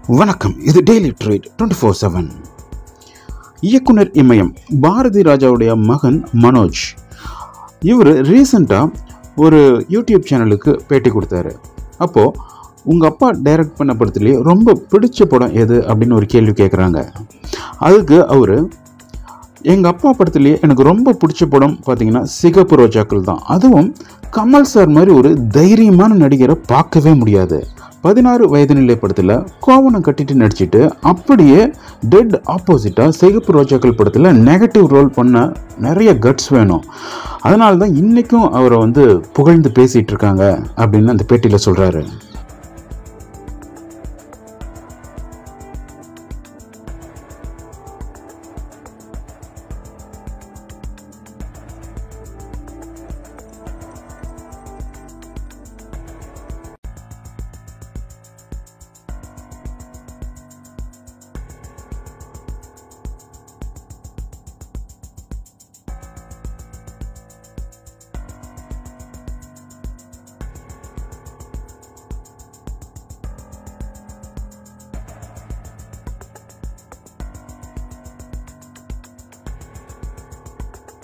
வணக்கம் இது daily trade twenty four seven இயக்குனர் இமயம் பாரதி ராஜாவுடைய மகன் மனோஜ் இவர் ரீசண்டாக ஒரு யூடியூப் சேனலுக்கு பேட்டி கொடுத்தாரு அப்போது உங்கள் அப்பா டைரக்ட் பண்ண படத்துலேயே ரொம்ப பிடிச்ச படம் எது அப்படின்னு ஒரு கேள்வி கேட்குறாங்க அதுக்கு அவர் எங்கள் அப்பா படத்துலேயே எனக்கு ரொம்ப பிடிச்ச படம் பார்த்தீங்கன்னா சிகப்பு ரோஜாக்கள் தான் அதுவும் கமல் சார் மாதிரி ஒரு தைரியமான நடிகரை பார்க்கவே முடியாது பதினாறு வயது நிலை படத்தில் கோவணம் கட்டிட்டு நடிச்சிட்டு அப்படியே டெட் ஆப்போசிட்டாக சிகப்பு ரோஜாக்கள் படத்தில் நெகட்டிவ் ரோல் பண்ண நிறைய கட்ஸ் வேணும் அதனால தான் இன்றைக்கும் அவரை வந்து புகழ்ந்து பேசிகிட்டு இருக்காங்க அப்படின்னு அந்த பேட்டியில் சொல்கிறாரு